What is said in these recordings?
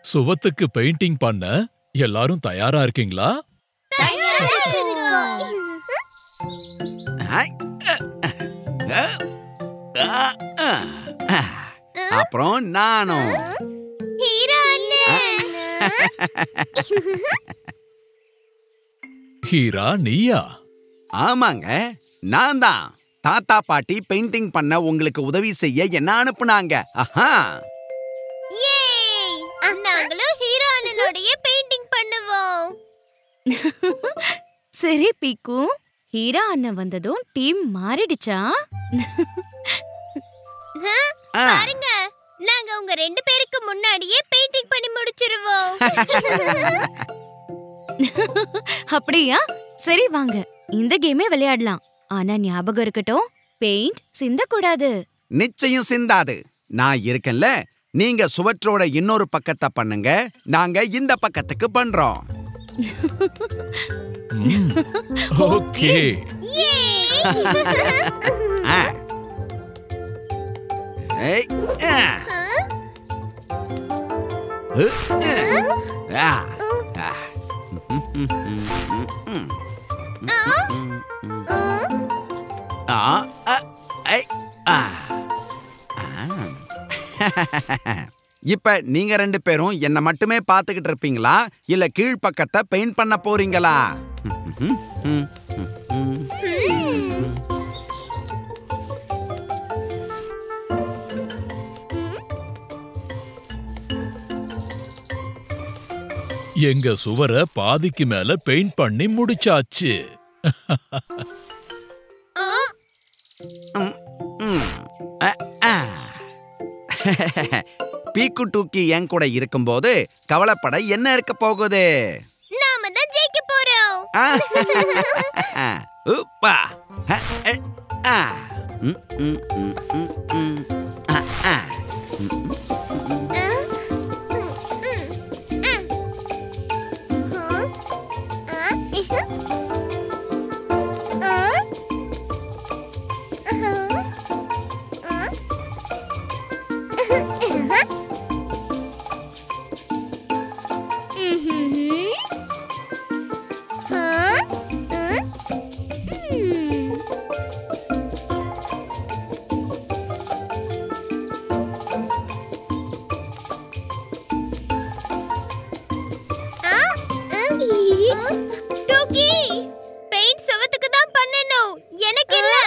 சுவத்துக்கு painting பண்ண எல்லாரும் தயாரா இருக்கீங்களா ஐ, அ, அ, அ, அ. அப்புறம் நானும் ஹீரோ அண்ணன் ஹீரா நீயா ஆமாங்க நான் தான் தாத்தா பாட்டி பெயிண்டிங் பண்ண உங்களுக்கு உதவி செய்ய என்ன அனுப்புனாங்க ஆஹா ஏய் நாங்களும் ஹீரோ அண்ணனோடைய பெயிண்டிங் பண்ணுவோம் சரி பீக்கு ஹீரா அண்ணன் வந்ததும் டீம் மாறிடுச்சா ஆ, பாருங்க நாங்க உங்க ரெண்டு பேருக்கு முன்னாடியே பெயிண்டிங் பண்ணி முடிச்சிருவோம் அப்படியா சரி வாங்க இந்த கேமே விளையாடலாம் ஆனா ஞாபகம் இருக்கட்டும் பெயிண்ட் சிந்தக்கூடாது நிச்சயம் சிந்தாது நான் இருக்கேன்ல நீங்க சுவற்றோட இன்னொரு பக்கத்தை பண்ணுங்க நாங்க இந்த பக்கத்துக்கு பண்றோம் ம், ஓகே ஆ. ஏய், ஆ. உ, ஆ. ஆ. ஆ, அ, ஐ, ஆ. ஆ. இப்ப நீங்க ரெண்டு பேரும் என்ன மட்டுமே பார்த்துக்கிட்டு இருப்பீங்களா இல்ல கீழ்ப்பக்கத்தை பெயிண்ட் பண்ண போறீங்களா எங்க சுவரை பாதிக்கு மேல பெயிண்ட் பண்ணி முடிச்சாச்சு ம், ம். அ, ஆ. பீக்கு டூக்கி என் கூட இருக்கும்போது கவலைப்பட என்ன இருக்க போகுது நாம தான் ஜெயிக்க போறோம் ஆ. உப்பா. அ, எ, ஆ. ம், ம், ம், ம், ம். அ, ஆ. ம், ம். டூக்கி பெயிண்ட் சுவத்துக்கு தான் பண்ணணும் எனக்கு இல்ல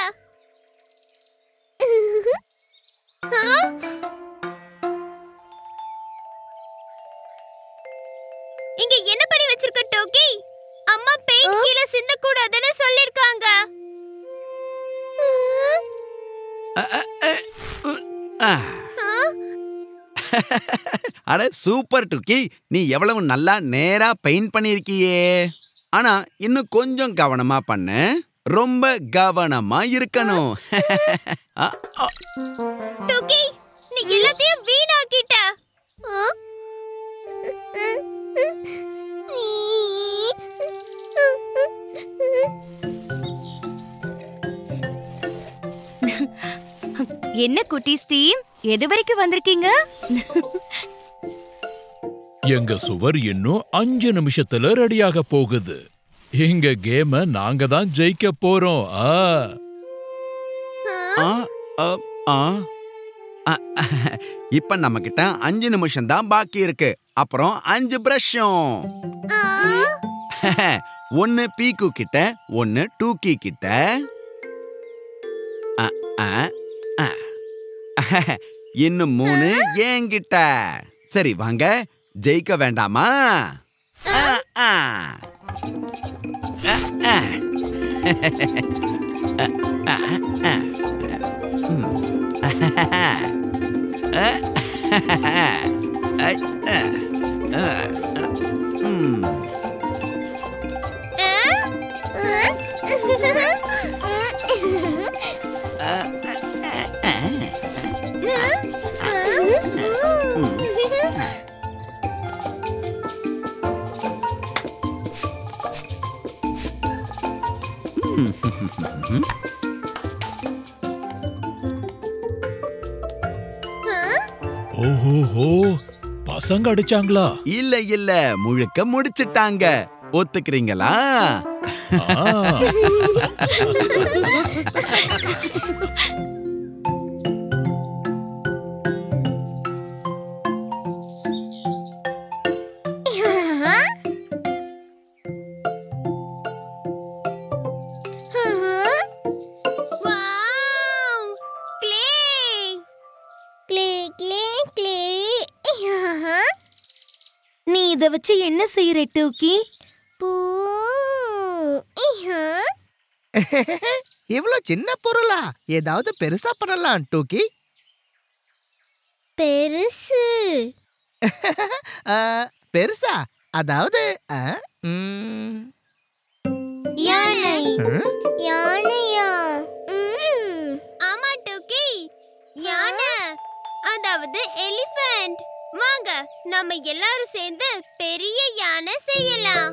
ஆ? இங்க என்ன பண்ணி வச்சிருக்க டோக்கி அம்மா பெயிண்ட் கீழே சிந்த கூடாதுன்னு சொல்லிருக்காங்க அ, அ, அ, உ, ஆ. அட சூப்பர் டுக்கி நீ எவ்வளவு நல்லா நேரா பெயிண்ட் பண்ணிருக்கியே ஆனா இன்னும் கொஞ்சம் கவனமா பண்ணு ரொம்ப கவனமா இருக்கணும் அ, அ, டோக்கி நீ எல்லாத்தையும் வீணாக்கிட்ட என்ன குட்டீஸ் டீம் எது வரைக்கும் வந்திருக்கீங்க எங்க சுவர் இன்னும் அஞ்சு நிமிஷத்துல ரெடியாக போகுது எங்க கேம நாங்க தான் ஜெயிக்க போறோம் ஆ ஆ, அ, ஆ. அ, இப்ப நம்ம கிட்ட அஞ்சு நிமிஷம் தான் பாக்கி இருக்கு அப்புறம் அஞ்சு பிரஷும் ஒன்னு பீக்கு கிட்ட ஒன்னு டூக்கி கிட்ட அ, அ, அ. இன்னும் மூணு என்கிட்ட சரி வாங்க ஜெயிக்க வேண்டாமா அ, அ. அ, அ. அ, அ, அ. ம். அ, ஐ, அ, அ, அ. ம். ஓஹோஹோ பசங்க அடிச்சாங்களா இல்ல இல்ல முழுக்க முடிச்சிட்டாங்க ஒத்துக்கிறீங்களா ஆ. Wow clay clay clay clay நீ இத வச்சு என்ன செய்யற டூக்கி பூ இவ்ளோ சின்ன பொருளா ஏதாவது பெருசா பண்ணலாம் டூக்கி பெருசு ஆ, பெருசா அதாவது ஆ, ம், யானை ம், யானையா ம். ஆமா டூக்கி யானை அதாவது எலிஃபண்ட் வாங்க நம்ம எல்லாரும் சேர்ந்து பெரிய யானை செய்யலாம்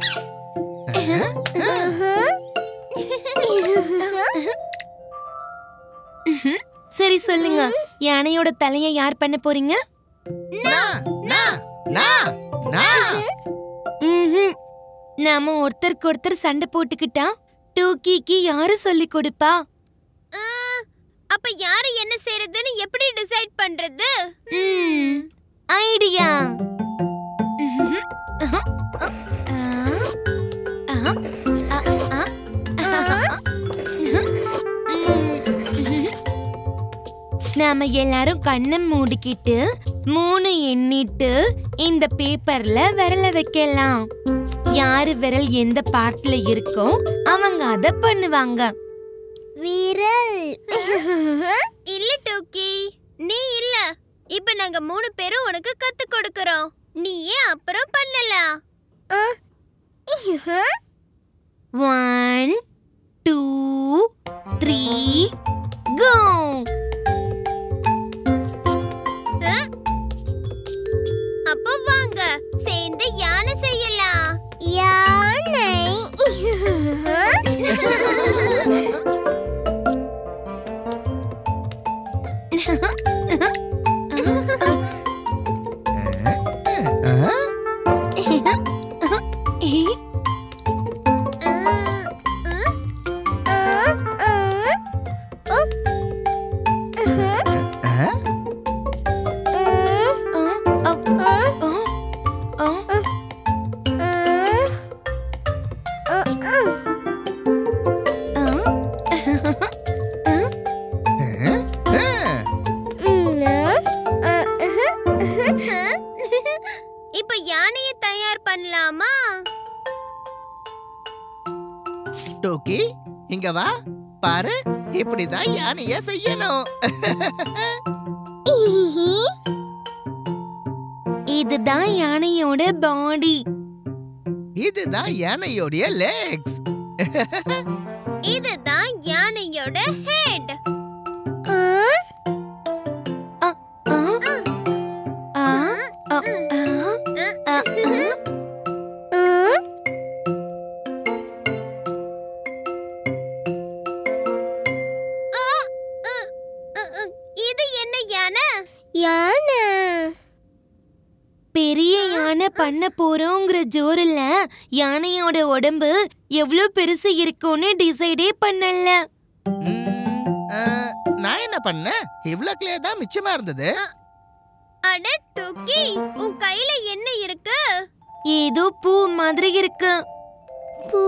சரி சொல்லுங்க யானையோட தலைய யார் பண்ண போறீங்க நான், நான், நான், நான். ம்ஹும். நாம ஒருத்தருக்கு ஒருத்தர் சண்டை போட்டுக்கிட்டா டூக்கிக்கு யாரு சொல்லி கொடுப்பா ஆ, அப்ப யாரு என்ன செய்யறதுன்னு எப்படி டிசைட் பண்றது ம், ஐடியா நாம எல்லாரும் கண்ணை மூடிக்கிட்டு மூணு எண்ணிட்டு இந்த பேப்பர்ல விரல வைக்கலாம் யாரு விரல் எந்த பார்ட்ல இருக்கோ அவங்க அத பண்ணுவாங்க விரல் இல்ல டோக்கி நீ இல்ல இப்ப நாங்க மூணு பேரும் உனக்கு கத்து கொடுக்கறோம் நீ ஏன் அப்புறம் பண்ணலாம் ஒன் டூ த்ரீ கோ அப்போ வாங்க சேர்ந்து யானை செய்யலாம் யானை ஆ, ஆ, ஆ. இப்ப யானையை தயார் பண்ணலாமா டோக்கி இங்க வா பாரு இப்படிதான் யானைய செய்யணும் இதுதான் யானையோட பாடி இதுதான் யானையோடைய லெக்ஸ் இதுதான் யானையோட ஹெட் இது என்ன யானை யானை பெரிய யானை பண்ண போறோங்கிற ஜோருல யானையோட உடம்பு எவ்வளவு பெருசு இருக்கும்னு டிசைடே பண்ணல ம், ஆ, நான் என்ன பண்ணேன் இவ்ளோ கிளியர் தான் மிச்சமா இருந்தது அட டுக்கி உன் கையில என்ன இருக்கு ஏதோ பூ மாதிரி இருக்கு பூ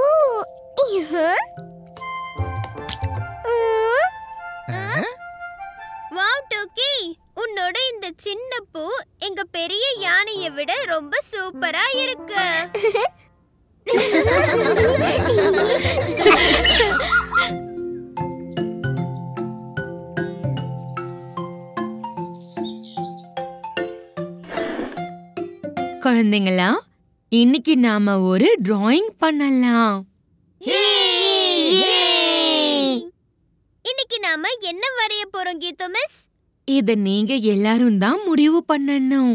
ஆ? வாவ் டுக்கி உன்னோட இந்த சின்ன பூ எங்க பெரிய யானையை விட ரொம்ப சூப்பரா இருக்கு குழந்தைங்களா இன்னைக்கு நாம ஒரு டிராயிங் பண்ணலாம் இன்னைக்கு நாம என்ன வரைய போறோம் கீது மிஸ் இத நீங்க எல்லாரும் தான் முடிவு பண்ணணும்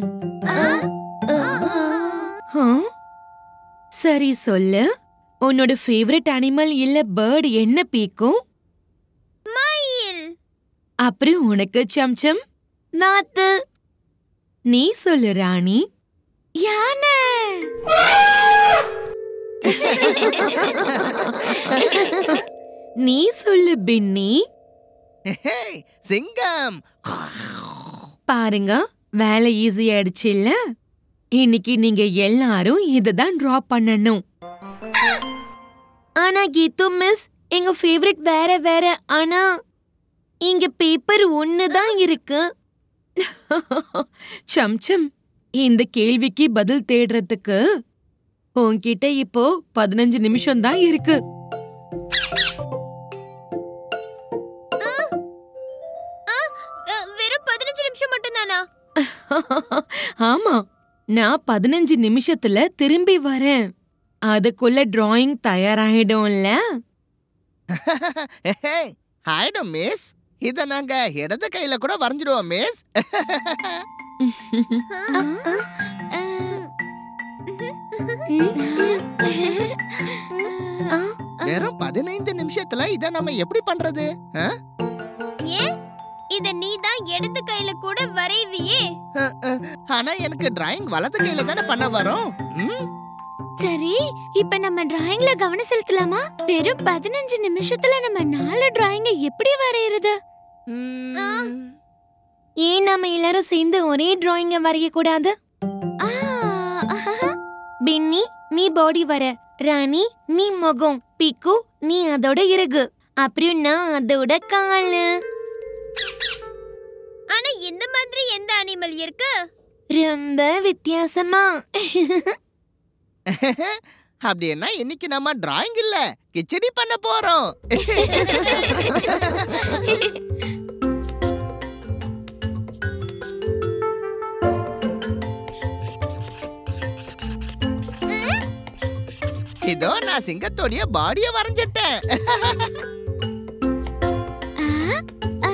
ஆ? சரி சொல்லு உன்னோட ஃபேவரட் அனிமல் இல்ல பேர்ட் என்ன பீக்கும் மயில் அப்புறம் உனக்கு சம்சம் நாத்து நீ சொல்லு ராணி யானை நீ சொல்லு பின்னி ஹேய், சிங்கம் பாருங்க வேலை ஈஸி ஆயிடுச்சு இல்ல இன்னைக்கு நீங்க எல்லாரும் இததான் டிரா பண்ணணும் ஆனா கீது மிஸ் எங்க ஃபேவரட் வேற வேற ஆனா இங்க பேப்பர் ஒண்ணுதான் இருக்கு சம்சம் இந்த கேள்விக்கு பதில் தேடுறதுக்கு உன்கிட்ட இப்போ பதினஞ்சு நிமிஷம் தான் இருக்கு அ, வெறும் பதினஞ்சு நிமிஷம் மட்டும்தானா ஆமா நான் பதினஞ்சு நிமிஷத்துல திரும்பி வரேன் அதுக்குள்ள டிராயிங் தயாராயிடும்ல ஹேய், ஆயிடும் மிஸ் இத நாங்க இடது கையில கூட வரைஞ்சிடுவோம் மிஸ் வெறும் பதினைந்து நிமிஷத்துல இத நம்ம எப்படி பண்றது ஆ? ஏன் இத நீ தான் இடது கையில கூட வரைவியே அஹ், அஹ், ஆனா எனக்கு டிராயிங் வலது கையில தானே பண்ண வரும் ம்? சரி இப்ப நம்ம டிராயிங்ல கவனம் செலுத்தலாமா வெறும் பதினஞ்சு நிமிஷத்துல நம்ம நாலு டிராயிங்க எப்படி வரையறது ம். ஏன் நாம எல்லாரும் சேர்ந்து ஒரே டிராயிங்க வரைய கூடாது ஆ, ஆஹா. பின்னி நீ பாடி வர ராணி நீ முகம் பிக்கு நீ அதோட இறகு அப்புறம் நான் அதோட காலு ஆனா இந்த மாதிரி எந்த அனிமல் இருக்கு ரொம்ப வித்தியாசமா அப்படின்னா இன்னைக்கு நம்ம டிராயிங் இல்ல கிச்சடி பண்ண போறோம் இதோ நான் சிங்கத்தோடைய பாடிய வரைஞ்சிட்டேன் ஆ,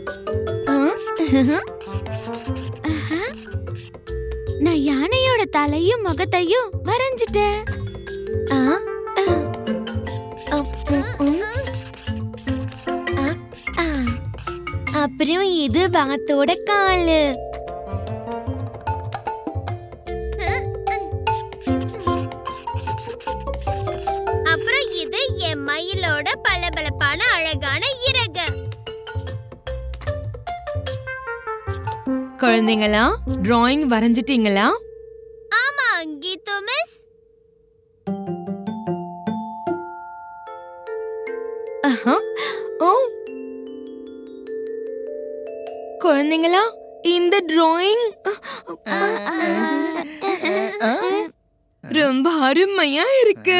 நான் யானையோட தலையும் முகத்தையும் வரைஞ்சிட்டேன் ஆ, ஆ. அப்பு, உம். ஆ, ஆ. அப்புறம் இது வாத்தோட காலு அப்புறம் இது என் மயிலோட பளபளப்பான அழகான இறகு குழந்தைங்களா டிராயிங் வரைஞ்சிட்டீங்களா ஆமா கீது மிஸ் ஆஹா. ஓ குழந்தைங்களா இந்த டிராயிங் ரொம்ப அருமையா இருக்கு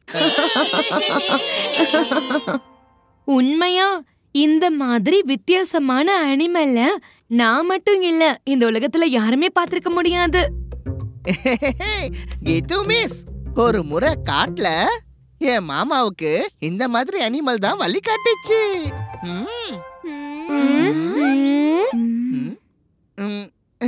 உண்மையா இந்த மாதிரி வித்தியாசமான அனிமல்ல நான் மட்டும் இல்ல இந்த உலகத்துல யாருமே பார்த்திருக்க முடியாது கீது மிஸ் ஒரு முறை காட்டுல என் மாமாவுக்கு இந்த மாதிரி அனிமல் தான் வழி காட்டுச்சு ம், ம், ம். ம், ம்.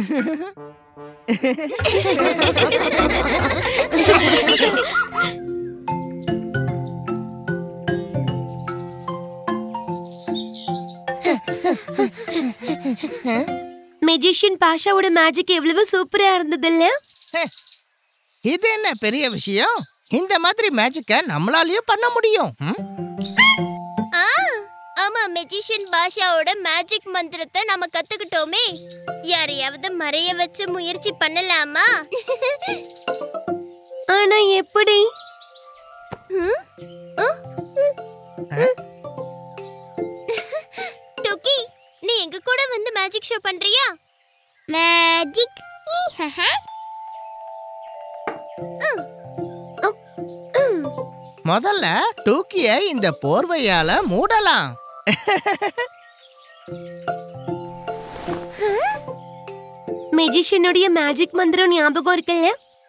மெஜிஷியன் பாஷாவோட மேஜிக் எவ்வளவு சூப்பரா இருந்தது இல்ல இது என்ன பெரிய விஷயம் இந்த மாதிரி மேஜிக்க நம்மளாலயும் பண்ண முடியும் ம்? ஆ ஆமா மெஜிஷியன் பாஷாவோட மேஜிக் மந்திரத்தை நம்ம கத்துக்கிட்டோமே யாரையாவது மறைய வச்சு முயற்சி பண்ணலாமா ஆனா எப்படி டுக்கி நீ எங்க கூட வந்து மேஜிக் ஷோ பண்றியா மேஜிக் முதல்ல டூக்கிய இந்த போர்வையால மூடலாம் மெஜிஷியனுடைய மேஜிக் மந்திரம் ஞாபகம் இருக்குல்ல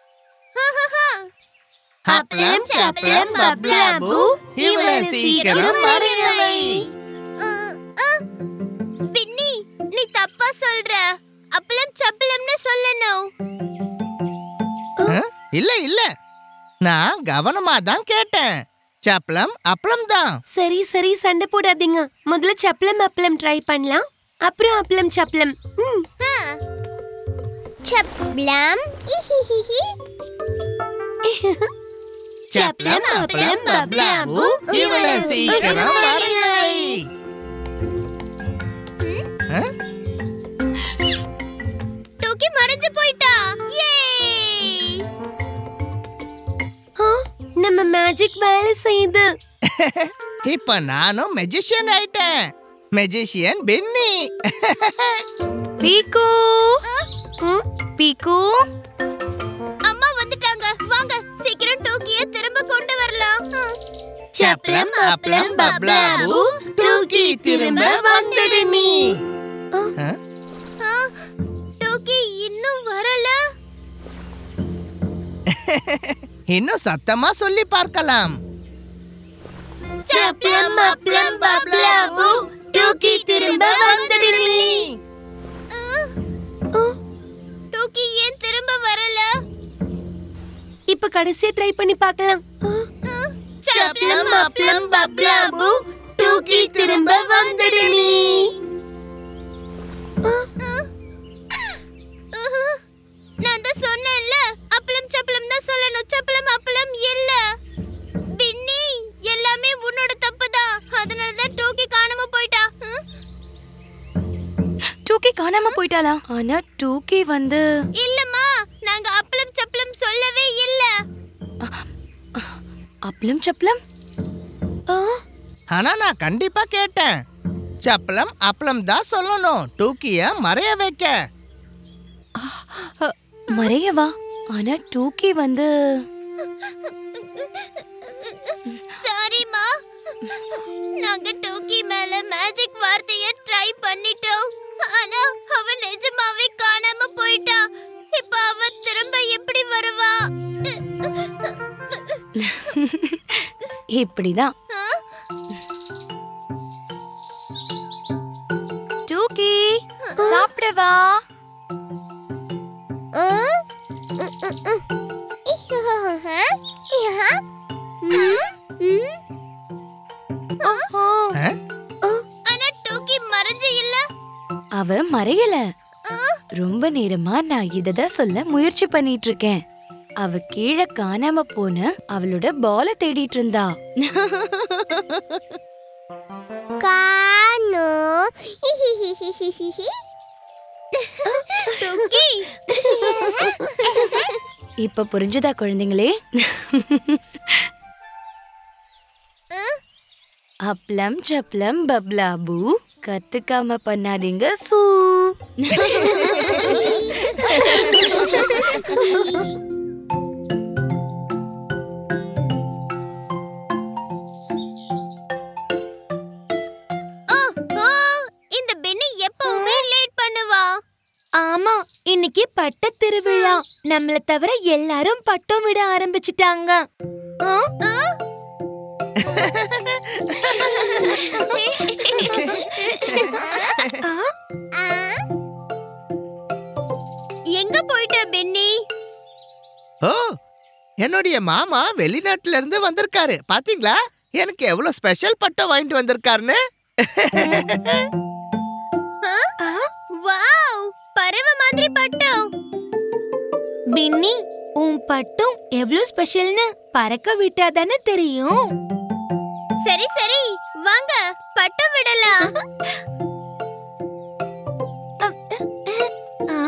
அப்பளம், சப்பளம், பப்ளாபு, இவளை சீக்கிரம் மறைய வை. பின்னி நீ தப்பா சொல்ற அப்பளம் சப்பளம்னு சொல்லணும் அஹ், இல்ல இல்ல நான் கவனமா தான் கேட்டேன் சப்பளம் அப்பளம் தான் சரி சரி சண்டை போடாதீங்க முதல்ல சப்பலம் அப்பளம் ட்ரை பண்ணலாம் அப்புறம் அப்பளம் சப்பலம் ம். சப்ளம் இஹிஹிஹி. சப்ளம் அப்பளம் பப்ளாபு இவ்வளவு சீக்கிரம் வரலை ஆ? டூக்கி மறைஞ்சு போயிட்டா யே நம்ம மேஜிக் வேலை செய்யுது இப்ப நானும் மெஜிஷியன் ஆயிட்டேன் மெஜிஷியன் பென்னி பீக்கு ம், பீக்கு அம்மா வந்துட்டாங்க வாங்க சீக்கிரம் டூக்கிய திரும்ப கொண்டு வரலாம் ம். சப்ளம் அப்பளம் பப்ளாபு தூக்கி திரும்ப வந்துடு நீ ஆ? ஆ, டூக்கி இன்னும் வரல இன்னும் சத்தமா சொல்லி பார்க்கலாம் சப்ளம் அப்பளம் பப்ளாபு தூக்கி திரும்ப வந்துடு நீ டூக்கி ஏன் திரும்ப வரல இப்ப கடைசியா ட்ரை பண்ணி பார்க்கலாம் சப்ளம் அப்பளம் பப்ளாபு தூக்கி திரும்ப வந்துடு நீ நான் தான் சொன்னேன்ல அப்பளம் சப்பளம் தான் சொல்லணும் சப்பளம் அப்பளம் இல்ல பின்னி எல்லாமே உன்னோட தப்பு தான் அதனால தான் டூக்கி காணாம போயிட்டா ம்? டூக்கி காணாம போயிட்டாளா ஆனா டூக்கி வந்து இல்லம்மா நாங்க அப்பளம் சப்பளம் சொல்லவே இல்ல அப்பளம் சப்பளம் ஆனா நான் கண்டிப்பா கேட்டேன் சப்பளம் அப்பளம் தான் சொல்லணும் டூக்கிய மறைய வைக்க மறையவா ஆனா டூக்கி வந்து சாரிம்மா நாங்க டூக்கி மேல மேஜிக் வார்த்தைய ட்ரை பண்ணிட்டோம் ஆனா அவ நிஜமாவே காணாம போயிட்டா இப்ப அவ திரும்ப எப்படி வருவா இப்படிதான் டூக்கி சாப்பிடவா ஆ? ஆனா டூக்கி மறைஞ்சு இல்ல அவ மறையல ரொம்ப நேரமா நான் இததான் சொல்ல முயற்சி பண்ணிட்டு இருக்கேன் அவ கீழே காணாம போன அவளோட பால தேடிட்டு இருந்தா காணோ டூக்கி இப்ப புரிஞ்சுதா குழந்தைங்களே அப்ளம் சப்ளம் பப்ளாபு கத்துக்காம பண்ணாதீங்க சூ ஓ ஓ இந்த பென்னி எப்பவுமே லேட் பண்ணுவா ஆமா இன்னைக்கு பட்ட திருவிழா நம்மள தவிர எல்லாரும் பட்டம் விட ஆரம்பிச்சிட்டாங்க ஆ? ஆ? எங்க போயிட்ட பென்னி ஓ என்னுடைய மாமா வெளிநாட்டுல இருந்து வந்திருக்காரு பாத்தீங்களா எனக்கு எவ்வளவு ஸ்பெஷல் பட்டம் வாங்கிட்டு வந்திருக்காருன்னு வாவ் பறவை மாதிரி பட்டம் பின்னி உன் பட்டம் எவ்வளவு ஸ்பெஷல்னு பறக்க விட்டா தானே தெரியும் சரி சரி வாங்க பட்டம் விடலாம் ஆ?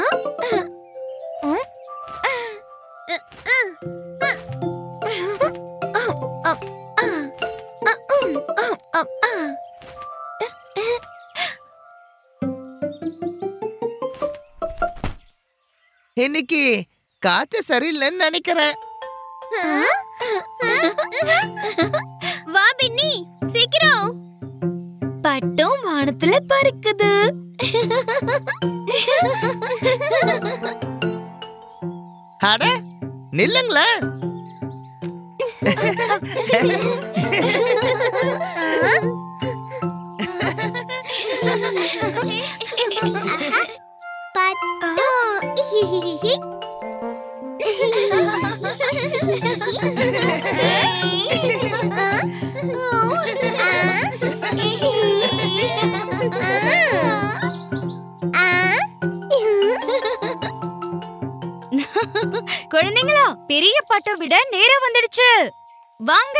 இன்னைக்கு காத்து சரியில்லைன்னு நினைக்கிறேன் வா பின்னி சீக்கிரம் பட்டம் வானத்துல பறக்குது அட நில்லுங்களேன் பட்டம் பட்டம் விட நேரம் வந்துடுச்சு வாங்க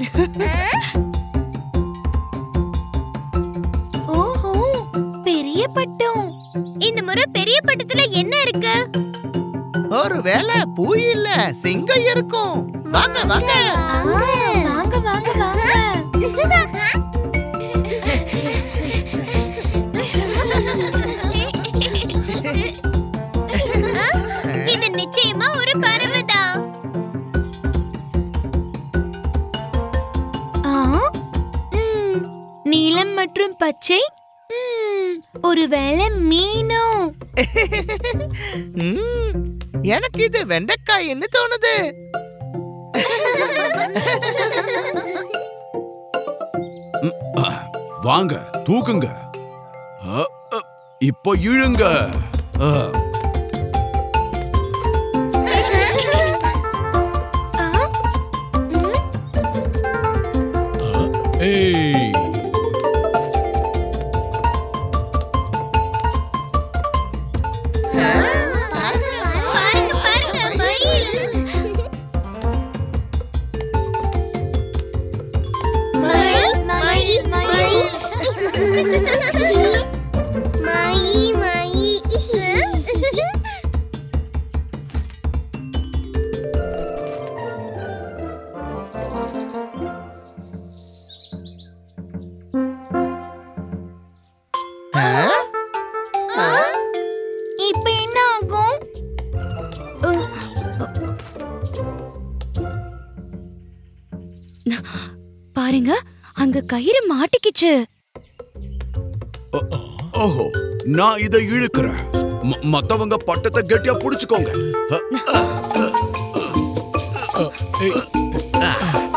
ஓஹோ பெரிய பட்டம் இந்த முறை பெரிய பட்டத்துல என்ன இருக்கு ஒருவேளை பூ இல்ல சிங்கம் இருக்கும் வாங்க வாங்க வாங்க வாங்க வாங்க இது நிச்சயமா ஒரு பறவைதான் ஆ ம், நீலம் மற்றும் பச்சை ம், ஒருவேளை மீனும் ம், எனக்கு இது வெண்டைக்காய்ன்னு தோணுது வாங்க தூக்குங்க அ, அ, இப்போ இழுங்க அ, ஆ, ம், ஏய் பாருங்க பாருங்க மயில் மயில் மயில் மயில் மயில் மயில் ஆ? இப்ப என்ன ஆகும் பாருங்க அங்க கயிறு மாட்டிக்கிச்சு ஓஹோ நான் இதை இழுக்கிறேன் ம- மத்தவங்க பட்டத்தை கெட்டியா புடிச்சுக்கோங்க அ, அ, ஏய்